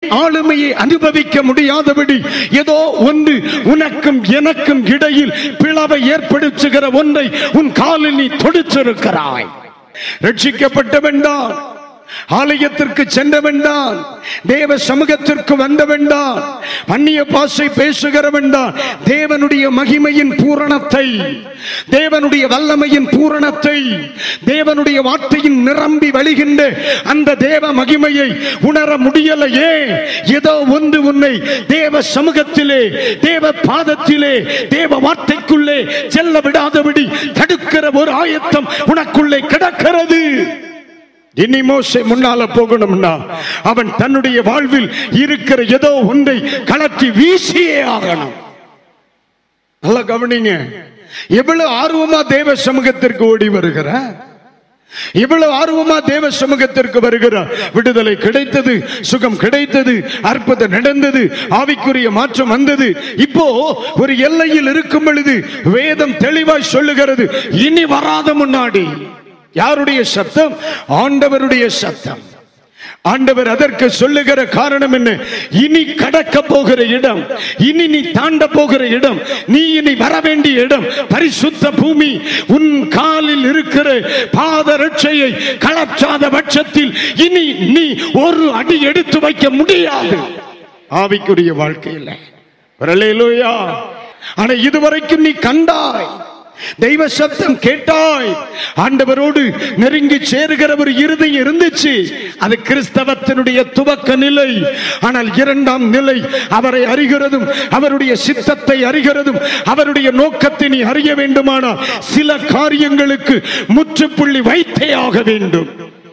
ஆளுமையை அனுபவிக்க முடியாதபடி ஏதோ ஒன்று உனக்கும் எனக்கும் இடையில் பிளவை ஏற்படுத்துகிற ஒன்றை உன் காலில் நீ தொடுத்திருக்கிறாய் ரட்சிக்கப்பட்டவன் தான் ஆலயத்திற்கு சென்றவன் தான் தேவ சமூகத்திற்கு வந்தவன் தான் அந்நிய பாஷை பேசுகிறவன் தான் தேவனுடைய மகிமையின் பூரணத்தை தேவனுடைய வல்லமையின் பூரணத்தை தேவனுடைய வார்த்தையின் நிரம்பி வழிகின்ற அந்த தேவ மகிமையை உணர முடியலையே ஏதோ ஒன்று உன்னை தேவ சமூகத்திலே தேவ பாதத்திலே தேவ வார்த்தைக்குள்ளே செல்ல விடாதபடி தடுக்கிற ஒரு ஆயத்தம் உனக்குள்ளே கிடக்கிறது இனி மோசே முன்னால போகணும்னா அவன் தன்னுடைய வாழ்வில் இருக்கிற ஏதோ ஒன்றை கலத்தி வீசியே ஆகணும் நல்லா கவனிங்க எவ்வளவு ஆர்வமா தேவ சமூகத்திற்கு ஓடி வருகிற இவ்வளவு ஆர்வமா தேவ சமூகத்திற்கு வருகிறார் விடுதலை கிடைத்தது சுகம் கிடைத்தது அற்புதம் நடந்தது ஆவிக்குரிய மாற்றம் வந்தது இப்போ ஒரு எல்லையில் இருக்கும் பொழுது வேதம் தெளிவாய் சொல்லுகிறது இனி வராத முன்னாடி யாருடைய சத்தம் ஆண்டவருடைய சத்தம் ஆண்டவர் அதற்கு சொல்லுகிற காரணம் என்ன இனி கடக்க போகிற இடம் இனி நீ தாண்ட போகிற இடம் நீ இனி வர வேண்டிய இடம் பரிசுத்த பூமி உன் காலில் இருக்கிற பாதரட்சையை கலற்றாத பட்சத்தில் இனி நீ ஒரு அடி எடுத்து வைக்க முடியாது ஆவிக்குரிய வாழ்க்கையில் வரலையிலோயா ஆனா இதுவரைக்கும் நீ கண்டாய் தெய்வ சத்தம் கேட்டாய் ஆண்டவரோடு நெருங்கி சேருகிற ஒரு இருதயம் இருந்துச்சு அது கிறிஸ்தவத்தினுடைய துவக்க நிலை ஆனால் இரண்டாம் நிலை அவரை அறிகிறதும் அவருடைய சித்தத்தை அறிகிறதும் அவருடைய நோக்கத்தை நீ அறிய வேண்டுமானால் சில காரியங்களுக்கு முற்றுப்புள்ளி வைத்தே ஆக வேண்டும்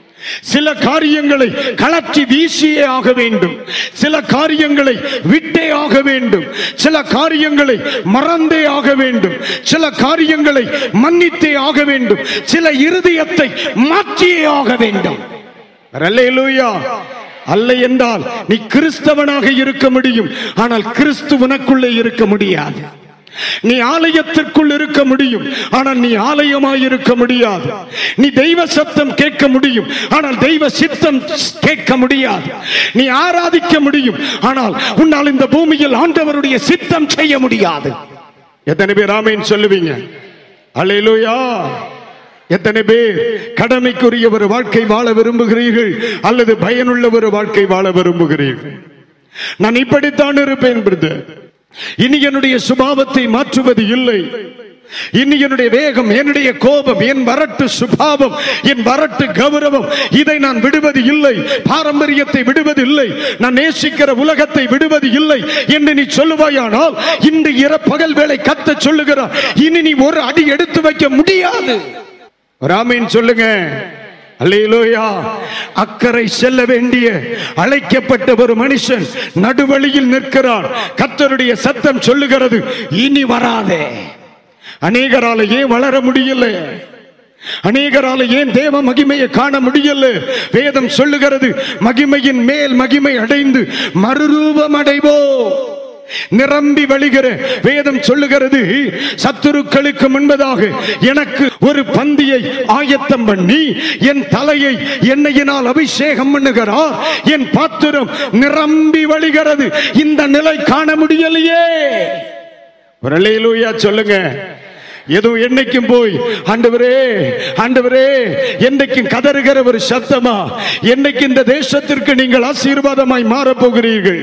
சில காரியங்களை கலற்றி வீசியே ஆக வேண்டும் சில காரியங்களை விட்டே ஆக வேண்டும் சில காரியங்களை மறந்தே ஆக வேண்டும் சில காரியங்களை மன்னித்தே ஆக வேண்டும் சில இருதயத்தை மாற்றியே ஆக வேண்டும் அல்லேலூயா அல்ல என்றால் நீ கிறிஸ்தவனாக இருக்க முடியும் ஆனால் கிறிஸ்து உனக்குள்ளே இருக்க முடியாது நீ ஆலயத்திற்குள் இருக்க முடியும் ஆனால் நீ ஆலயமாய் இருக்க முடியாது நீ தெய்வ சத்தம் கேட்க முடியும் ஆனால் தெய்வ சித்தம் கேட்க முடியாது நீ ஆராதிக்க முடியும் ஆனால் உன்னால் இந்த பூமியில் ஆண்டவருடைய சித்தம் செய்ய முடியாது எத்தனை பேர் ஆமேன் சொல்லுவீங்க அல்லேலூயா எத்தனை பேர் கடமைக்குரிய ஒரு வாழ்க்கை வாழ விரும்புகிறீர்கள் அல்லது பயனுள்ள ஒரு வாழ்க்கை வாழ விரும்புகிறீர்கள் நான் இப்படித்தான் இருப்பேன் பிரதர் இனி என்னுடைய சுபாவத்தை மாற்றுவது இல்லை இனி என்னுடைய வேகம் என்னுடைய கோபம் என் வரட்டு சுபாவம் என் வரட்டு கௌரவம் இதை நான் விடுவது இல்லை பாரம்பரியத்தை விடுவது இல்லை நான் நேசிக்கிற உலகத்தை விடுவது இல்லை என்று நீ சொல்லுவாயானால் இந்த இர பகல் வேளை கத்த சொல்லுகிறார் இனி நீ ஒரு அடி எடுத்து வைக்க முடியாது ராமீன் சொல்லுங்க அல்லேலூயா அக்கறை செல்ல வேண்டிய அழைக்கப்பட்ட ஒரு மனுஷன் நடுவழியில் நிற்கிறார் கர்த்தருடைய சத்தம் சொல்லுகிறது இனி வராதே அநேகரால ஏன் வளர முடியல அநேகரால ஏன் தேவ மகிமையை காண முடியல வேதம் சொல்லுகிறது மகிமையின் மேல் மகிமை அடைந்து மறுரூபம் அடைவோ நிரம்பி வழிகிற வேதம் சொல்லுகிறது சத்துருக்களுக்கு முன்பதாக எனக்கு ஒரு பந்தியை ஆயத்தம் பண்ணி என் தலையை எண்ணெயினால் அபிஷேகம் பண்ணுகிறார் என் பாத்திரம் நிரம்பி வழிகிறது இந்த நிலை காண முடியலையே ஒரு அல்லேலூயா சொல்லுங்க எதுவும் என்னைக்கும் போய் ஆண்டவரே ஆண்டவரே என்னைக்கும் கதறுகிற ஒரு சத்தமா என்னைக்கு இந்த தேசத்திற்கு நீங்கள் ஆசீர்வாதமாய் மாறப் போகிறீர்கள்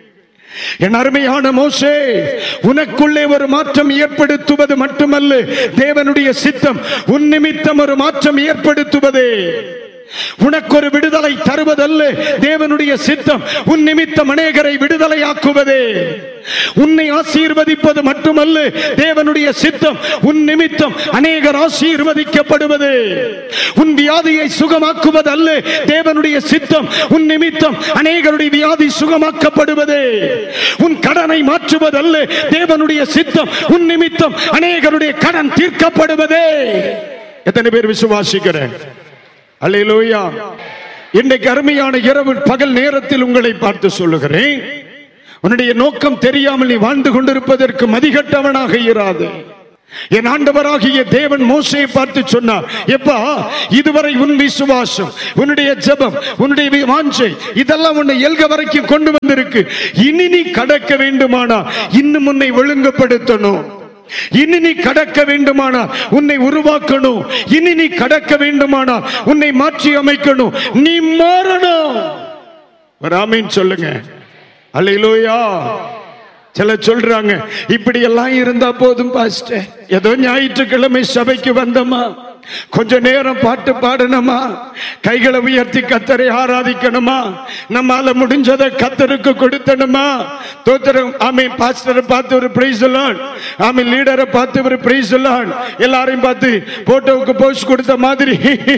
என் அருமையான மோசே உனக்குள்ளே ஒரு மாற்றம் ஏற்படுத்துவது மட்டுமல்ல தேவனுடைய சித்தம் உன் நிமித்தம் ஒரு மாற்றம் ஏற்படுத்துவதே உனக்கு ஒரு விடுதலை தருவதல்ல தேவனுடைய சித்தம் உன் நிமித்தம் அநேகரை விடுதலையாக்குவதே உன்னை ஆசீர்வதிப்பது மட்டுமல்ல தேவனுடைய சித்தம் உன் நிமித்தம் அநேகர் ஆசீர்வதிக்கப்படுவது உன் வியாதியை சுகமாக்குவது அல்ல தேவனுடைய சித்தம் உன் நிமித்தம் அநேகருடைய வியாதி சுகமாக்கப்படுவது உன் கடனை மாற்றுவதல்ல தேவனுடைய சித்தம் உன் நிமித்தம் அநேகருடைய கடன் தீர்க்கப்படுவதே எத்தனை பேர் விசுவாசிக்கிறேன் அல்லேலூயா இன்றைக்கு அருமையான இரவு பகல் நேரத்தில் உங்களை பார்த்து சொல்லுகிறேன் உன்னுடைய நோக்கம் தெரியாமல் நீ வாழ்ந்து கொண்டிருப்பதற்கு மதிகட்டவனாக இராது என் ஆண்டவராகிய தேவன் மோசையை பார்த்து சொன்னார் எப்பா இதுவரை உன் விசுவாசம் உன்னுடைய ஜெபம் உன்னுடைய வி- வாஞ்சை இதெல்லாம் உன்னை எல்க வரைக்கும் கொண்டு வந்திருக்கு இனி நீ கடக்க வேண்டுமானா இன்னும் உன்னை ஒழுங்குபடுத்தணும் இனி நீ கடக்க வேண்டுமானா உன்னை உருவாக்கணும் இனி நீ கடக்க வேண்டுமானா உன்னை மாற்றி அமைக்கணும் நீ மாறணும் ஒரு ஆமீன் சொல்லுங்க அல்லேலூயா சில சொல்றாங்க இப்படி எல்லாம் இருந்தா போதும் பாஸ்டர் ஏதோ ஞாயிற்றுக்கிழமை சபைக்கு வந்தோமா கொஞ்ச நேரம் பாட்டு பாடணுமா கைகளை உயர்த்தி கத்தரை ஆராதிக்கணுமா நம்மால முடிஞ்சதை கத்தருக்கு கொடுத்தணுமா தோத்திரம் ஆமை பாஸ்டரை பார்த்து ஒரு பிரைஸ் ஆமை லீடரை பார்த்து ஒரு பிரைஸ் எல்லாரையும் பார்த்து போட்டோவுக்கு போஸ்ட் கொடுத்த மாதிரி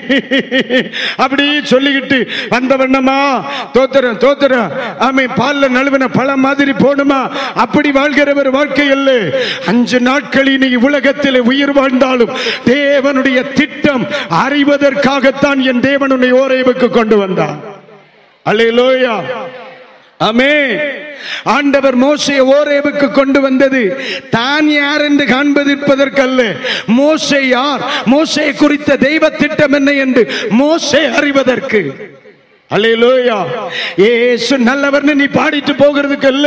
அப்படி சொல்லிக்கிட்டு வந்த வண்ணமா தோத்திரம் தோத்திரம் ஆமை பால்ல நழுவின பழம் மாதிரி போடுமா அப்படி வாழ்கிறவர் வாழ்க்கை அல்ல அஞ்சு நாட்கள் இனி உலகத்தில் உயிர் வாழ்ந்தாலும் தேவனுடைய திட்டம் அறிவதற்காகத்தான் என் தேவன் உன்னை ஓரேவுக்கு கொண்டு வந்தார் அல்லேலூயா ஆமே ஆண்டவர் மோசையை ஓரேவுக்கு கொண்டு வந்தது தான் யார் என்று காண்பதற்கல்ல மோசே யார் மோசே குறித்த தெய்வ திட்டம் என்ன என்று மோசே அறிவதற்கு அல்லேலூயா ஏசு நல்லவர்னு நீ பாடிட்டு போகிறதுக்கு அல்ல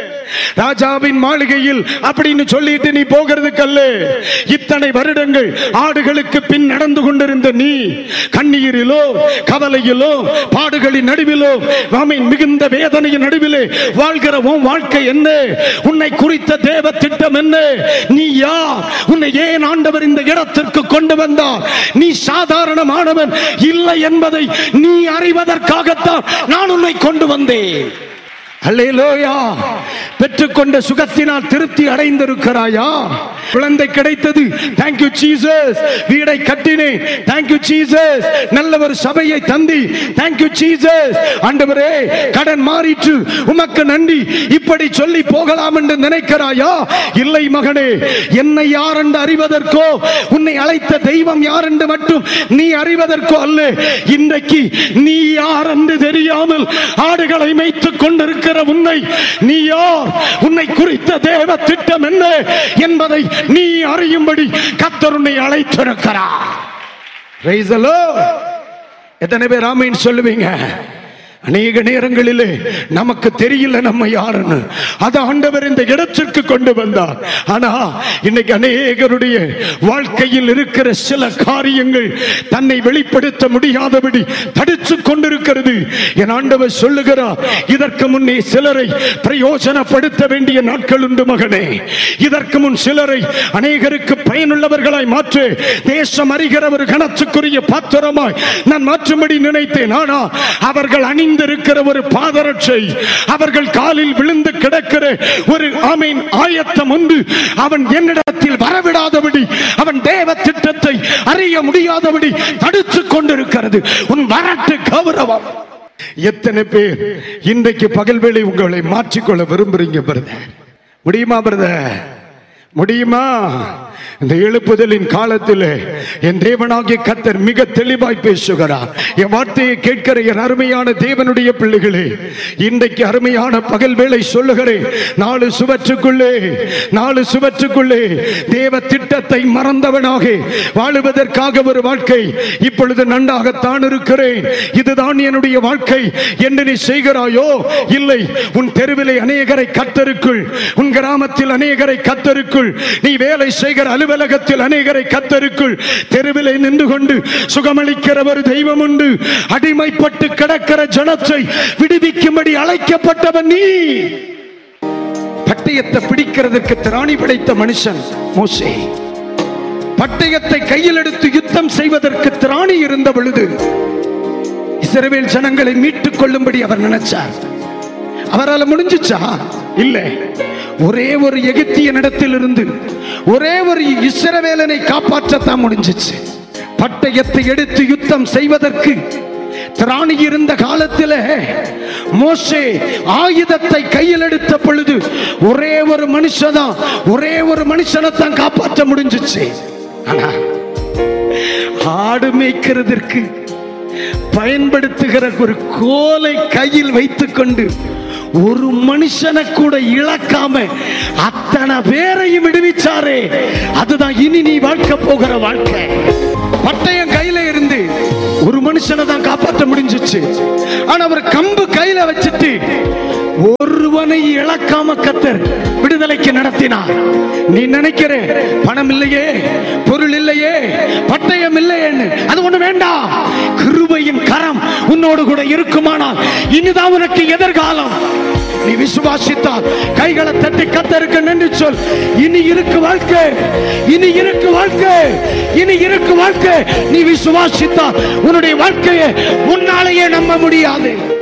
ராஜாவின் மாளிகையில் அப்படின்னு சொல்லிட்டு நீ போகிறதுக்கு அல்ல இத்தனை வருடங்கள் ஆடுகளுக்கு பின் நடந்து கொண்டிருந்த நீ கண்ணீரிலோ கவலையிலோ பாடுகளின் நடுவிலோ ஆமீன் மிகுந்த வேதனையின் நடுவிலே வாழ்கிற உன் வாழ்க்கை என்ன உன்னை குறித்த தேவ திட்டம் என்ன நீ யார் உன்னை ஏன் ஆண்டவர் இந்த இடத்திற்கு கொண்டு வந்தார் நீ சாதாரணமானவன் இல்லை என்பதை நீ அறிவதற்காகத்தான் நான் உன்னை கொண்டு வந்தேன் அல்லேலூயா பெற்றுக்கொண்ட சுகத்தினால் திருப்தி அடைந்திருக்கிறாயா குழந்தை கிடைத்தது தேங்க்யூ ஜீசஸ் வீடை கட்டினேன் தேங்க்யூ ஜீசஸ் நல்ல ஒரு சபையை தந்தி தேங்க்யூ ஜீசஸ் ஆண்டவரே கடன் மாறிற்று உமக்கு நன்றி இப்படி சொல்லி போகலாம் என்று நினைக்கிறாயா இல்லை மகனே என்னை யார் என்று அறிவதற்கோ உன்னை அழைத்த தெய்வம் யார் என்று மட்டும் நீ அறிவதற்கோ அல்ல இன்றைக்கு நீ யார் என்று தெரியாமல் ஆடுகளை மேய்த்துக் கொண்டிருக்கிற உன்னை நீ யார் உன்னை குறித்த தேவ திட்டம் என்ன என்பதை நீ அறியும்படி கத்தர் உன்னை அழைத்திருக்கிறார் Praise the Lord. எத்தனை பேர் ஆமீன் சொல்லுவீங்க அநேக நேரங்களிலே நமக்கு தெரியல நம்ம யாருன்னு அது ஆண்டவர் இந்த இடத்திற்கு கொண்டு வந்தார் ஆனா இன்னைக்கு அநேகருடைய வாழ்க்கையில் இருக்கிற சில காரியங்கள் தன்னை வெளிப்படுத்த முடியாதபடி தடுத்து கொண்டிருக்கிறது என் ஆண்டவர் சொல்லுகிறார் இதற்கு முன்னே சிலரை பிரயோஜனப்படுத்த வேண்டிய நாட்கள் உண்டு மகனே இதற்கு முன் சிலரை அநேகருக்கு பயனுள்ளவர்களாய் மாற்று தேசம் அறிகிற ஒரு கணத்துக்குரிய பாத்திரமாய் நான் மாற்றும்படி நினைத்தேன் ஆனா அவர்கள் அணிந்திருக்கிற ஒரு பாதரட்சை அவர்கள் காலில் விழுந்து கிடக்கிற ஒரு ஆமீன் ஆயத்தம் உண்டு அவன் என்னிடத்தில் வரவிடாதபடி அவன் தேவ திட்டத்தை அறிய முடியாதபடி தடுத்துக் கொண்டிருக்கிறது உன் வரட்டு கௌரவம் எத்தனை பேர் இன்றைக்கு பகல் வேளை உங்களை மாற்றிக்கொள்ள விரும்புறீங்க பிரதர் முடியுமா பிரதர் முடியுமா இந்த எழுப்புதலின் காலத்தில் என் தேவனாகிய கத்தர் மிக தெளிவாய் பேசுகிறார் என் வார்த்தையை கேட்கிற என் அருமையான தேவனுடைய பிள்ளைகளே இன்றைக்கு அருமையான பகல் வேளை சொல்லுகிறேன் நாலு சுவற்றுக்குள்ளே நாலு சுவற்றுக்குள்ளே தேவ திட்டத்தை மறந்தவனாக வாழுவதற்காக ஒரு வாழ்க்கை இப்பொழுது நன்றாகத்தான் இருக்கிறேன் இதுதான் என்னுடைய வாழ்க்கை என்று நீ செய்கிறாயோ இல்லை உன் தெருவிலே அநேகரை கத்தருக்குள் உன் கிராமத்தில் அநேகரை கத்தருக்குள் நீ வேலை செய்கிற அலுவலகத்தில் அநேகரை கத்தருக்குள் தெருவிலே நின்று கொண்டு சுகமளிக்கிற ஒரு தெய்வம் உண்டு அடிமைப்பட்டு கிடக்கிற ஜனத்தை விடுவிக்கும்படி அழைக்கப்பட்டவன் நீ பட்டயத்தை பிடிக்கிறதற்கு திராணி படைத்த மனுஷன் மோசே பட்டயத்தை கையில் எடுத்து யுத்தம் செய்வதற்கு திராணி இருந்த பொழுது இஸ்ரவேல் ஜனங்களை மீட்டுக் கொள்ளும்படி அவர் நினைச்சார் அவரால் முடிஞ்சுச்சா இல்ல ஒரே ஒரு எகிப்தியன் இடத்திலிருந்து ஒரே ஒரு இஸ்ரவேலனை காப்பாற்றத்தான் முடிஞ்சிச்சு பட்டயத்தை எடுத்து யுத்தம் செய்வதற்கு திராணி இருந்த காலத்தில் மோசே ஆயுதத்தை கையில் எடுத்த பொழுது ஒரே ஒரு மனுஷதான் ஒரே ஒரு மனுஷனை தான் காப்பாற்ற முடிஞ்சிச்சு ஆனா ஆடு மேய்க்கிறதற்கு பயன்படுத்துகிற ஒரு கோலை கையில் வைத்துக்கொண்டு ஒரு மனுஷனை கூட இழக்காம அத்தனை பேரையும் விடுவிச்சாரே அதுதான் இனி நீ வாழ்க்கை போகிற வாழ்க்கை பட்டயம் கையில இருந்து ஒரு மனுஷனை தான் காப்பாற்ற முடிஞ்சிச்சு ஆனா அவர் கம்பு கையில வச்சுட்டு ஒருவனை இழக்காம கத்தர் விடுதலைக்கு நடத்தினார் நீ நினைக்கிற பணம் இல்லையே பொருள் இல்லையே பட்டயம் இல்லையேன்னு அது ஒண்ணு வேண்டாம் கிருபையின் கரம் உன்னோடு கூட இருக்குமானால் இனிதான் உனக்கு எதிர்காலம் நீ விசுவாசித்தால் கைகளை தட்டி கத்தருக்கு நன்றி சொல் இனி இருக்கு வாழ்க்கை இனி இருக்கு வாழ்க்கை இனி இருக்கு வாழ்க்கை நீ விசுவாசித்தால் உன்னுடைய வாழ்க்கையை உன்னாலேயே நம்ப முடியாது